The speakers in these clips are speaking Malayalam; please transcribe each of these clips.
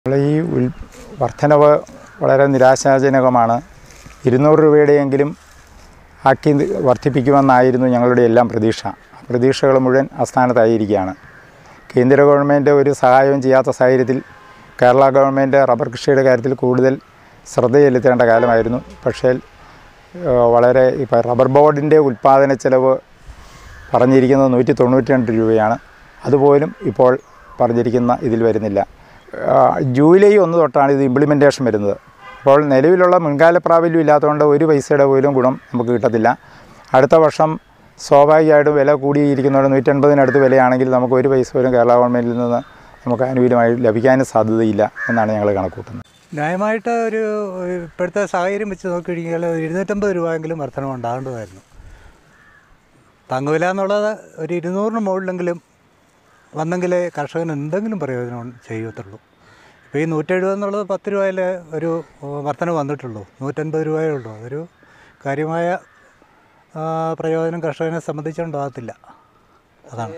നമ്മളെ ഈ ഉൽ വർധനവ് വളരെ നിരാശാജനകമാണ് ഇരുന്നൂറ് രൂപയുടെയെങ്കിലും ആക്കി വർദ്ധിപ്പിക്കുമെന്നായിരുന്നു ഞങ്ങളുടെ എല്ലാം പ്രതീക്ഷ ആ പ്രതീക്ഷകൾ മുഴുവൻ അസ്ഥാനത്തായിരിക്കുകയാണ് കേന്ദ്ര ഗവൺമെൻറ് ഒരു സഹായവും ചെയ്യാത്ത സാഹചര്യത്തിൽ കേരള ഗവൺമെൻറ് റബ്ബർ കൃഷിയുടെ കാര്യത്തിൽ കൂടുതൽ ശ്രദ്ധ ചെലുത്തേണ്ട കാലമായിരുന്നു പക്ഷേ ഏഹ്, വളരെ ഇപ്പോൾ റബ്ബർ ബോർഡിൻ്റെ ഉൽപ്പാദന ചെലവ് പറഞ്ഞിരിക്കുന്നത് നൂറ്റി തൊണ്ണൂറ്റി രണ്ട് രൂപയാണ് അതുപോലും ഇപ്പോൾ പറഞ്ഞിരിക്കുന്ന ഇതിൽ വരുന്നില്ല ആ, ജൂലൈ ഒന്ന് തൊട്ടാണ് ഇത് ഇംപ്ലിമെൻറ്റേഷൻ വരുന്നത് അപ്പോൾ നിലവിലുള്ള മുൻകാല പ്രാബല്യം ഇല്ലാത്തതുകൊണ്ട് ഒരു പൈസയുടെ പോലും ഗുണം നമുക്ക് കിട്ടത്തില്ല അടുത്ത വർഷം സ്വാഭാവികമായിട്ടും വില കൂടിയിരിക്കുന്നതുകൊണ്ട് നൂറ്റൻപതിനടുത്ത് വിലയാണെങ്കിൽ നമുക്ക് ഒരു പൈസ പോലും കേരള ഗവൺമെൻറ്റിൽ നിന്ന് നമുക്ക് ആനുകൂല്യമായി ലഭിക്കാനും സാധ്യതയില്ല എന്നാണ് ഞങ്ങൾ കണക്കൂട്ടുന്നത് ന്യായമായിട്ട് ഒരു ഇപ്പോഴത്തെ സാഹചര്യം വെച്ച് നോക്കിക്കഴിഞ്ഞാൽ ഒരു ഇരുന്നൂറ്റമ്പത് രൂപയെങ്കിലും വർധനം ഉണ്ടാകേണ്ടതായിരുന്നു താങ്ങുവില എന്നുള്ളത് ഒരു ഇരുന്നൂറിന് മുകളിലെങ്കിലും വന്നെങ്കിലേ കർഷകന് എന്തെങ്കിലും പ്രയോജനം ചെയ്യത്തുള്ളൂ ഇപ്പോൾ ഈ നൂറ്റെഴുപത് എന്നുള്ളത് പത്ത് രൂപയിൽ ഒരു വർധന വന്നിട്ടുള്ളൂ നൂറ്റൻപത് രൂപയേ ഉള്ളൂ അതൊരു കാര്യമായ ആ, പ്രയോജനം കർഷകനെ സംബന്ധിച്ചുണ്ടാകത്തില്ല അതാണ്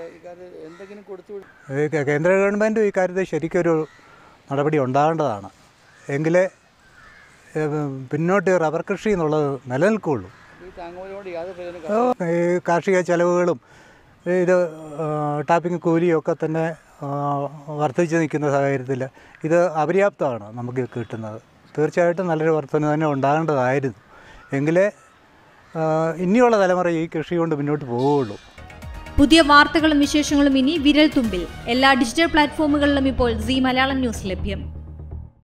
ഈ കേ- കേന്ദ്ര ഗവൺമെൻറ് ഈ കാര്യത്തിൽ ശരിക്കൊരു നടപടി ഉണ്ടാകേണ്ടതാണ് എങ്കിലേ ഏഹ്, പിന്നോട്ട് ഈ റബ്ബർ കൃഷി എന്നുള്ളത് നിലനിൽക്കുകയുള്ളൂ ഓ, ഈ കാർഷിക ചെലവുകളും ഇത് ആ, ടാപ്പിംഗ് കൂലിയും ഒക്കെ തന്നെ ആ, വർദ്ധിച്ച് നിൽക്കുന്ന സാഹചര്യത്തിൽ ഇത് അപര്യാപ്തമാണ് നമുക്ക് കിട്ടുന്നത് തീർച്ചയായിട്ടും നല്ലൊരു വർധന തന്നെ ഉണ്ടാകേണ്ടതായിരുന്നു എങ്കിലേ ആ, ഇനിയുള്ള തലമുറ ഈ കൃഷി കൊണ്ട് മുന്നോട്ട് പോവുകയുള്ളൂ പുതിയ വാർത്തകളും വിശേഷങ്ങളും ഇനി വിരൽ തുമ്പിൽ എല്ലാ ഡിജിറ്റൽ പ്ലാറ്റ്ഫോമുകളിലും ഇപ്പോൾ സി മലയാളം ന്യൂസ് ലഭ്യം